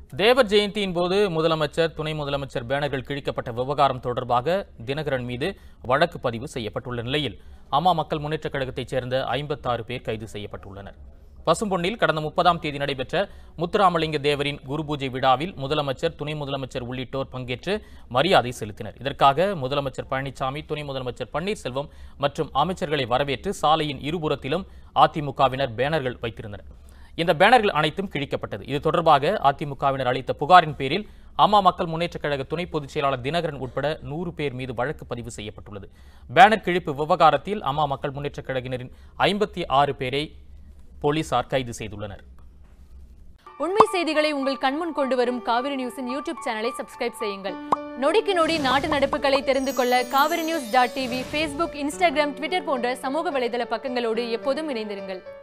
தேவர் ஜெயந்தியின் போது முதலமைச்சர் துணை முதலமைச்சர் பேனர்கள் கிழிக்கப்பட்ட விவகாரம் தொடர்பாக தினகரன் மீது வழக்கு பதிவு செய்யப்பட்டுள்ள நிலையில் அம்மா மக்கள் முன்னேற்றக் கழகத்தைச் சேர்ந்த ஐம்பத்தாறு பேர் கைது செய்யப்பட்டுள்ளனர் பசும்பொன்னில் கடந்த முப்பதாம் தேதி நடைபெற்ற முத்துராமலிங்க தேவரின் குரு பூஜை விழாவில் முதலமைச்சர் துணை முதலமைச்சர் உள்ளிட்டோர் பங்கேற்று மரியாதை செலுத்தினர் இதற்காக முதலமைச்சர் பழனிசாமி துணை முதலமைச்சர் பன்னீர்செல்வம் மற்றும் அமைச்சர்களை வரவேற்று சாலையின் இருபுறத்திலும் அதிமுகவினர் பேனர்கள் வைத்திருந்தனர் இந்த பேனர்கள் அனைத்தும் கிழிக்கப்பட்டது இது தொடர்பாக அதிமுகவினர் அளித்த புகாரின் பேரில் அம்மா மக்கள் முன்னேற்றக் கழக துணை பொதுச் செயலாளர் தினகரன் உட்பட நூறு பேர் மீது வழக்கு பதிவு செய்யப்பட்டுள்ளது பேனர் கிழிப்பு விவகாரத்தில் அம்மா மக்கள் முன்னேற்றக் கழகினரின் ஐம்பத்தி ஆறு பேரை போலீசார் கைது செய்துள்ளனர் உண்மை செய்திகளை உங்கள் கண்முன் கொண்டு வரும் காவிரி நியூஸின் யூடியூப் சேனலை சப்ஸ்கிரைப் செய்யுங்கள் நொடிக்கு நொடி நாட்டு நடப்புகளை தெரிந்து கொள்ள Kaveri news dot TV Facebook Instagram Twitter போன்ற சமூக வலைதள பக்கங்களோடு எப்போதும் இணைந்திருங்கள்